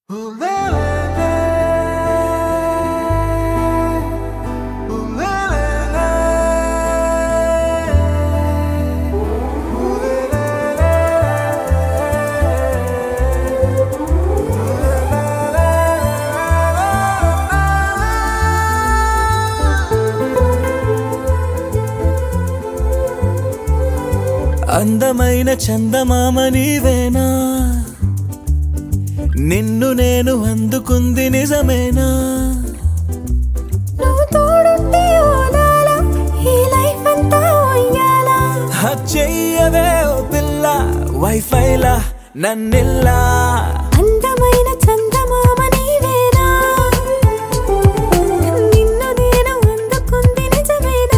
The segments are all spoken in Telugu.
అందమైన చందమామ నీవేనా నిన్ను నేను అందుకుంది నిజమేనా నువ్వు తోడుంటే ఓదాల ఈ లైఫ్ అంతా ఉయ్యాలా హక్ చెయ్యవే ఓ పిల్ల వైఫైలా నన్నిల్లా అందమైన చందమామ నీవేనా నిన్ను నేను అందుకుంది నిజమేనా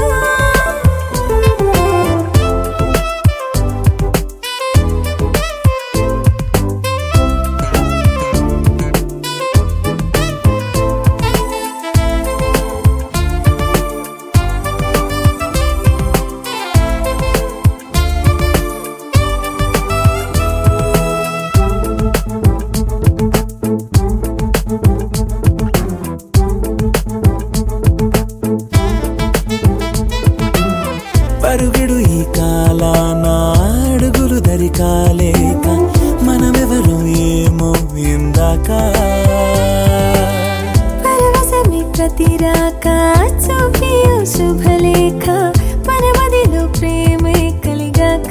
పరుగిడు ఈ కాలాన అడుగులు దరికాలేక మనమెవరు ఏమో ఇందాక పరవశమే ప్రతి రాక చూపి ఓ శుభలేఖ మన మదిలో ప్రేమే కలిగాక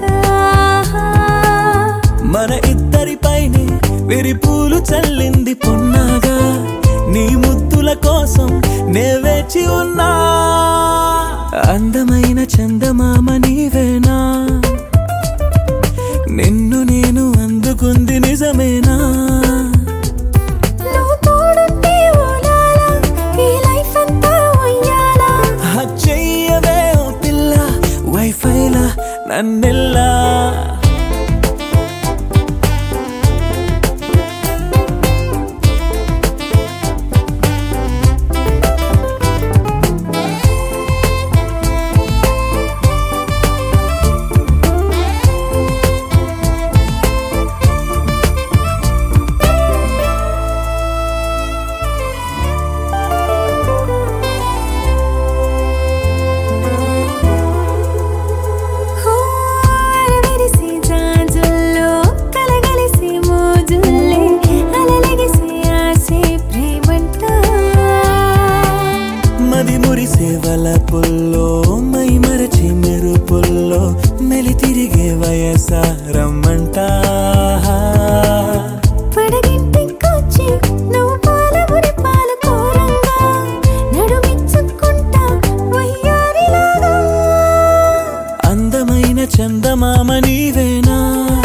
మన ఇద్దరిపైనే విరిపూలు చల్లింది పొన్నాగా నీ ముద్దుల కోసం నే వేచి ఉన్నా అందమైన చందమామ నీవేనా నిన్ను నేను అందుకుంది నిజమేనా నువ్వు తోడుంటే ఓలాలా ఈ లైఫ్ అంతా ఉయ్యాలా హక్ చెయ్యవే ఓ పిల్ల వైఫైలా నన్నెల్లా విరిసి జాజుల్లో కలగలిసి మోజుల్లే అలలగిసి ఆసే ప్రేమంట మది మురిసే వలపుల్లో మై మరచి మెరుపుల్లో మెలి తిరిగే వయసారమ్మంట పడగింటికొచ్చి నువ్వు పాలబురి పాలు కోరంగా నడుమిచ్చుకుంటా వయ్యారిలాగా అందమైన చందమామ నీవేనా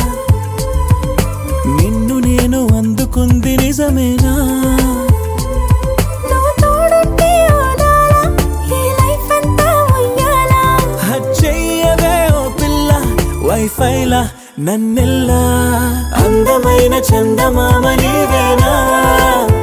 నిన్ను నేను అందుకుంది నిజమేనా నువ్వు తోడుంటే ఓదాలా ఈ లైఫ్ అంతా ఉయ్యాలా హక్ చెయ్యవే ఓ పిల్ల వైఫైలా నన్నెల్లా అందమైన చందమామ నీవేనా